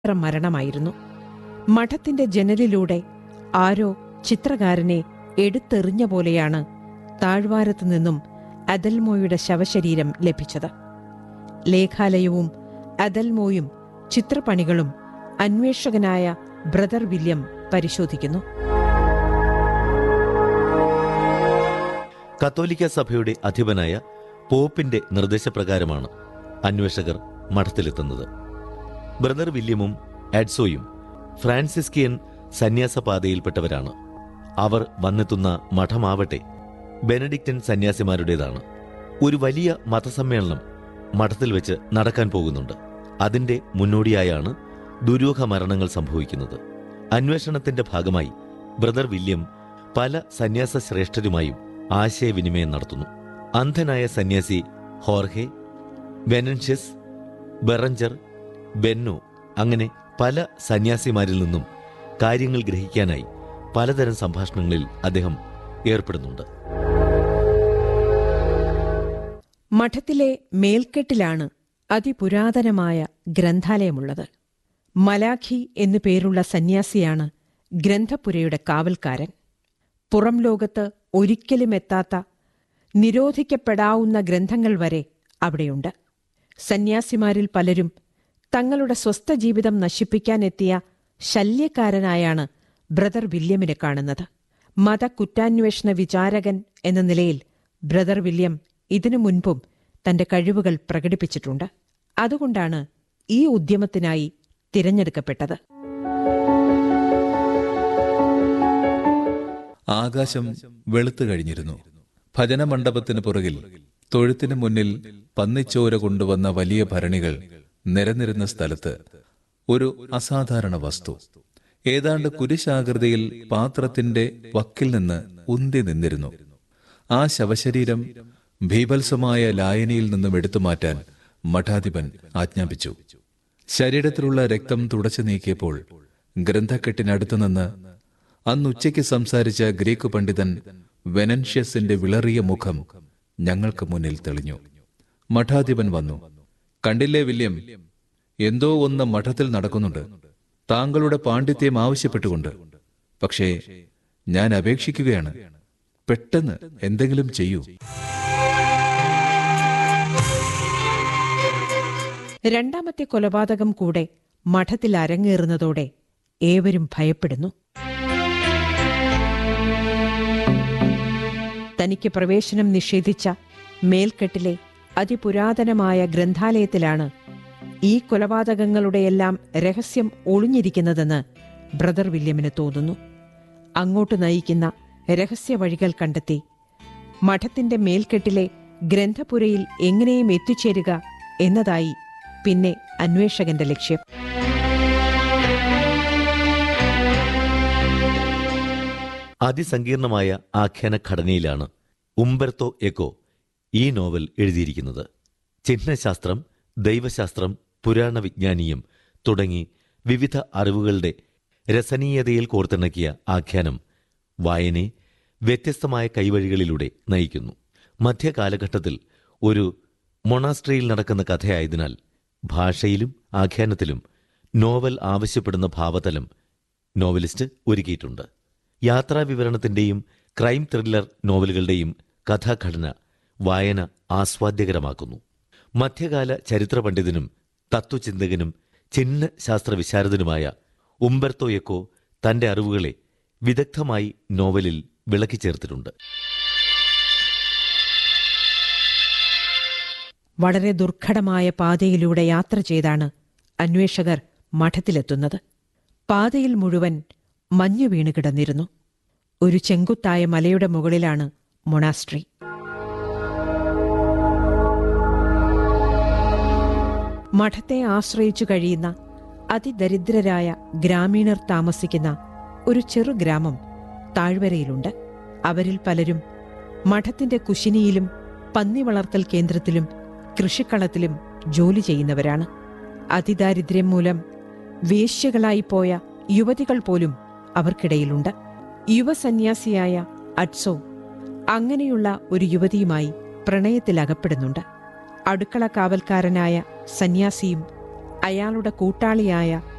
മരണമായിരുന്നു മഠത്തിന്റെ ജനലിലൂടെ ആരോ ചിത്രകാരനെ എടുത്തെറിഞ്ഞ പോലെയാണ് താഴ്വാരത്തു നിന്നും അദൽമോയുടെ ശവശരീരം ലഭിച്ചത് ലേഖാലയവും അദൽമോയും ചിത്രപ്പണികളും അന്വേഷകനായ ബ്രദർ വില്യം പരിശോധിക്കുന്നു കത്തോലിക്ക സഭയുടെ അധിപനായ പോപ്പിന്റെ നിർദ്ദേശപ്രകാരമാണ് അന്വേഷകർ മഠത്തിലെത്തുന്നത് ബ്രദർ വില്യമും എഡ്സോയും ഫ്രാൻസിസ്കിയൻ സന്യാസപാതയിൽപ്പെട്ടവരാണ് അവർ വന്നെത്തുന്ന മഠമാവട്ടെ ബെനഡിക്റ്റൻ സന്യാസിമാരുടേതാണ് ഒരു വലിയ മതസമ്മേളനം മഠത്തിൽ വെച്ച് നടക്കാൻ പോകുന്നുണ്ട് അതിന്റെ മുന്നോടിയായാണ് ദുരൂഹ മരണങ്ങൾ സംഭവിക്കുന്നത് അന്വേഷണത്തിന്റെ ഭാഗമായി ബ്രദർ വില്യം പല സന്യാസ ശ്രേഷ്ഠരുമായും ആശയവിനിമയം നടത്തുന്നു അന്ധനായ സന്യാസി ഹോർഹെ വെനൻഷ്യസ് ബെറഞ്ചർ ബെന്നോ അങ്ങനെ പല സന്യാസിമാരിൽ നിന്നും കാര്യങ്ങൾ ഗ്രഹിക്കാനായി പലതരം സംഭാഷണങ്ങളിൽ അദ്ദേഹം ഏർപ്പെടുന്നുണ്ട് മഠത്തിലെ മേൽക്കെട്ടിലാണ് അതിപുരാതനമായ ഗ്രന്ഥാലയമുള്ളത് മലാഖി എന്നു പേരുള്ള സന്യാസിയാണ് ഗ്രന്ഥപുരയുടെ കാവൽക്കാരൻ പുറം ലോകത്ത് ഒരിക്കലും എത്താത്ത നിരോധിക്കപ്പെടാവുന്ന ഗ്രന്ഥങ്ങൾ വരെ അവിടെയുണ്ട് സന്യാസിമാരിൽ പലരും തങ്ങളുടെ സ്വസ്ഥ ജീവിതം നശിപ്പിക്കാനെത്തിയ ശല്യക്കാരനായാണ് ബ്രദർ വില്യമിനെ കാണുന്നത് മതകുറ്റാന്വേഷണ വിചാരകൻ എന്ന നിലയിൽ ബ്രദർ വില്യം ഇതിനു മുൻപും തന്റെ കഴിവുകൾ പ്രകടിപ്പിച്ചിട്ടുണ്ട് അതുകൊണ്ടാണ് ഈ ഉദ്യമത്തിനായി തിരഞ്ഞെടുക്കപ്പെട്ടത് ആകാശം വെളുത്തു കഴിഞ്ഞിരുന്നു ഭജനമണ്ഡപത്തിന് പുറകിൽ തൊഴുത്തിന് മുന്നിൽ പന്നിച്ചോര കൊണ്ടുവന്ന വലിയ ഭരണികൾ നിരന്നിരുന്ന സ്ഥലത്ത് ഒരു അസാധാരണ വസ്തു ഏതാണ്ട് കുരിശാകൃതിയിൽ പാത്രത്തിന്റെ വക്കിൽ നിന്ന് ഉന്തി നിന്നിരുന്നു ആ ശവശരീരം ഭീഭത്സമായ ലായനിയിൽ നിന്നും എടുത്തു മാറ്റാൻ മഠാധിപൻ ആജ്ഞാപിച്ചു ശരീരത്തിലുള്ള രക്തം തുടച്ചു നീക്കിയപ്പോൾ ഗ്രന്ഥക്കെട്ടിനടുത്തു നിന്ന് അന്ന് ഉച്ചയ്ക്ക് സംസാരിച്ച ഗ്രീക്ക് പണ്ഡിതൻ വെനൻഷ്യസിന്റെ വിളറിയ മുഖം ഞങ്ങൾക്ക് മുന്നിൽ തെളിഞ്ഞു മഠാധിപൻ വന്നു കണ്ടില്ലേ വില്യം എന്തോ ഒന്ന് മഠത്തിൽ നടക്കുന്നുണ്ട് താങ്കളുടെ പാണ്ഡിത്യം ആവശ്യപ്പെട്ടുകൊണ്ട് പക്ഷേ ഞാൻ അപേക്ഷിക്കുകയാണ് പെട്ടെന്ന് എന്തെങ്കിലും ചെയ്യൂ രണ്ടാമത്തെ കൊലപാതകം കൂടെ മഠത്തിൽ അരങ്ങേറുന്നതോടെ ഏവരും ഭയപ്പെടുന്നു തനിക്ക് പ്രവേശനം നിഷേധിച്ച മേൽക്കെട്ടിലെ അതിപുരാതനമായ ഗ്രന്ഥാലയത്തിലാണ് ഈ കൊലപാതകങ്ങളുടെയെല്ലാം രഹസ്യം ഒളിഞ്ഞിരിക്കുന്നതെന്ന് ബ്രദർ വില്യമിന് തോന്നുന്നു അങ്ങോട്ട് നയിക്കുന്ന രഹസ്യ വഴികൾ കണ്ടെത്തി മഠത്തിന്റെ മേൽക്കെട്ടിലെ ഗ്രന്ഥപുരയിൽ എങ്ങനെയും എത്തിച്ചേരുക എന്നതായി പിന്നെ അന്വേഷകന്റെ ലക്ഷ്യം അതിസങ്കീർണമായ ആഖ്യാനഘടനയിലാണ് ഉംബർത്തോ എക്കോ ഈ നോവൽ എഴുതിയിരിക്കുന്നത് ചിഹ്നശാസ്ത്രം ദൈവശാസ്ത്രം പുരാണ വിജ്ഞാനീയം തുടങ്ങി വിവിധ അറിവുകളുടെ രസനീയതയിൽ കോർത്തിണക്കിയ ആഖ്യാനം വായനയെ വ്യത്യസ്തമായ കൈവഴികളിലൂടെ നയിക്കുന്നു മധ്യകാലഘട്ടത്തിൽ ഒരു മൊണാസ്ട്രിയിൽ നടക്കുന്ന കഥയായതിനാൽ ഭാഷയിലും ആഖ്യാനത്തിലും നോവൽ ആവശ്യപ്പെടുന്ന ഭാവതലം നോവലിസ്റ്റ് ഒരുക്കിയിട്ടുണ്ട് യാത്രാവിവരണത്തിന്റെയും ക്രൈം ത്രില്ലർ നോവലുകളുടെയും കഥാഘടന വായന ആസ്വാദ്യകരമാക്കുന്നു മധ്യകാല ചരിത്ര പണ്ഡിതനും തത്വചിന്തകനും ചിഹ്ന ശാസ്ത്ര വിശാരദനുമായ ഉംബർത്തോ എക്കോ തന്റെ അറിവുകളെ വിദഗ്ധമായി നോവലിൽ വിളക്കിച്ചേർത്തിട്ടുണ്ട് വളരെ ദുർഘടമായ പാതയിലൂടെ യാത്ര ചെയ്താണ് അന്വേഷകർ മഠത്തിലെത്തുന്നത് പാതയിൽ മുഴുവൻ മഞ്ഞു വീണ് കിടന്നിരുന്നു ഒരു ചെങ്കുത്തായ മലയുടെ മുകളിലാണ് മൊണാസ്ട്രി മഠത്തെ ആശ്രയിച്ചു കഴിയുന്ന അതിദരിദ്രരായ ഗ്രാമീണർ താമസിക്കുന്ന ഒരു ചെറു ഗ്രാമം താഴ്വരയിലുണ്ട് അവരിൽ പലരും മഠത്തിന്റെ കുശിനിയിലും പന്നി വളർത്തൽ കേന്ദ്രത്തിലും കൃഷിക്കളത്തിലും ജോലി ചെയ്യുന്നവരാണ് അതിദാരിദ്ര്യം മൂലം വേശ്യകളായി പോയ യുവതികൾ പോലും അവർക്കിടയിലുണ്ട് യുവസന്യാസിയായ അഡ്സോ അങ്ങനെയുള്ള ഒരു യുവതിയുമായി പ്രണയത്തിൽ അകപ്പെടുന്നുണ്ട് അടുക്കള കാവൽക്കാരനായ സന്യാസിയും അയാളുടെ കൂട്ടാളിയായ